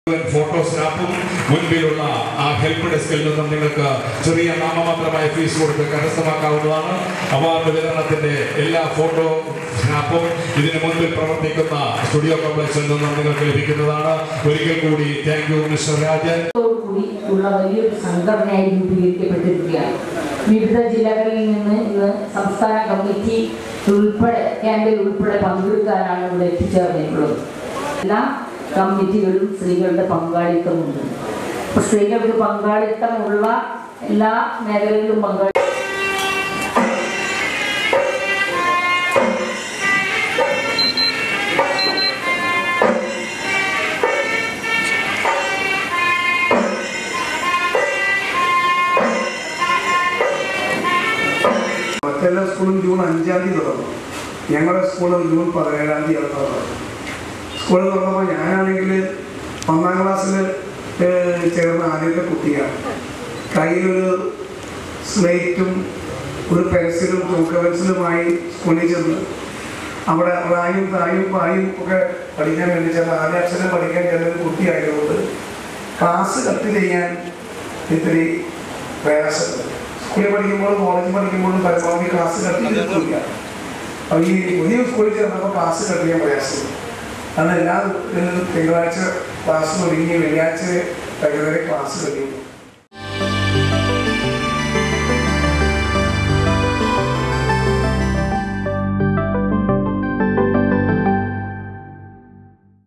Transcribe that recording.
photo സ്റ്റാമ്പും മുൻപിലുള്ള ആ ഹെൽപ്പ് ഡെസ്കിൽ നിന്നും നിങ്ങൾക്ക് ചെറിയ നാമമാത്രമായ ഫീസ് കൊടുത്ത് കരസ്ഥമാക്കാവുന്നതാണ് അവാർഡ് വിതരണത്തിന്റെ എല്ലാ ഫോട്ടോ സ്നാപ്പും ഇതിന് മുൻപിൽ പ്രവർത്തിക്കുന്ന സ്റ്റുഡിയോ കോംപ്ലക്സിൽ നിന്നും നിങ്ങൾക്ക് ലഭിക്കുന്നതാണ് ഒരിക്കൽ കൂടി താങ്ക് യു മിസ്റ്റർ രാജൻ കൂടി ഉള്ള വലിയൊരു സംഘടനയായി രൂപീകരിക്കപ്പെട്ടിരിക്കുകയാണ് വിവിധ ജില്ലകളിൽ നിന്ന് ഇന്ന് സംസ്ഥാന കമ്മിറ്റി ഉൾപ്പെടെ ക്യാമ്പിൽ ഉൾപ്പെടെ പങ്കെടുക്കാനാണ് ഇവിടെ എത്തിച്ചേർന്നിട്ടുള്ളത് എല്ലാ കമ്മിറ്റികളും സ്ത്രീകളുടെ പങ്കാളിത്തമുണ്ട് അപ്പോൾ സ്ത്രീകൾക്ക് പങ്കാളിത്തമുള്ള എല്ലാ മേഖലകളിലും പങ്കാളി മറ്റെല്ലാ സ്കൂളും ജൂൺ അഞ്ചാം തീയതി തുടങ്ങും ഞങ്ങളുടെ സ്കൂൾ ജൂൺ പതിനേഴാം തീയതി തുറന്നത് സ്കൂൾ തുറന്നപ്പോൾ ഞാനാണെങ്കിൽ ഒന്നാം ക്ലാസ്സിൽ ചേർന്ന ആദ്യത്തെ കുട്ടിയാണ് കയ്യിലൊരു സ്ലേറ്റും ഒരു പെൻസിലും തൂക്ക പെൻസിലുമായി സ്കൂളിൽ ചെന്ന് അവിടെ റായും തായും പായും ഒക്കെ പഠിക്കാൻ വേണ്ടി ചെന്ന ആദ്യ അക്ഷരം പഠിക്കാൻ ചെന്നൊരു കുട്ടിയായതുകൊണ്ട് ക്ലാസ് കട്ട് ചെയ്യാൻ ഇത്തിരി പ്രയാസമുണ്ട് സ്കൂളിൽ പഠിക്കുമ്പോഴും കോളേജിൽ പഠിക്കുമ്പോഴും പരമാവധി ക്ലാസ് കട്ട് ചെയ്തിട്ടില്ല അപ്പോൾ ഈ പുതിയ സ്കൂളിൽ ചേർന്നപ്പോൾ ക്ലാസ് കട്ട് ചെയ്യാൻ പ്രയാസമുണ്ട് അന്ന് എല്ലാ ഇതിലും തിങ്കളാഴ്ച ക്ലാസ് തുടങ്ങി വെള്ളിയാഴ്ച വൈകുന്നേരം ക്ലാസ് കഴിയും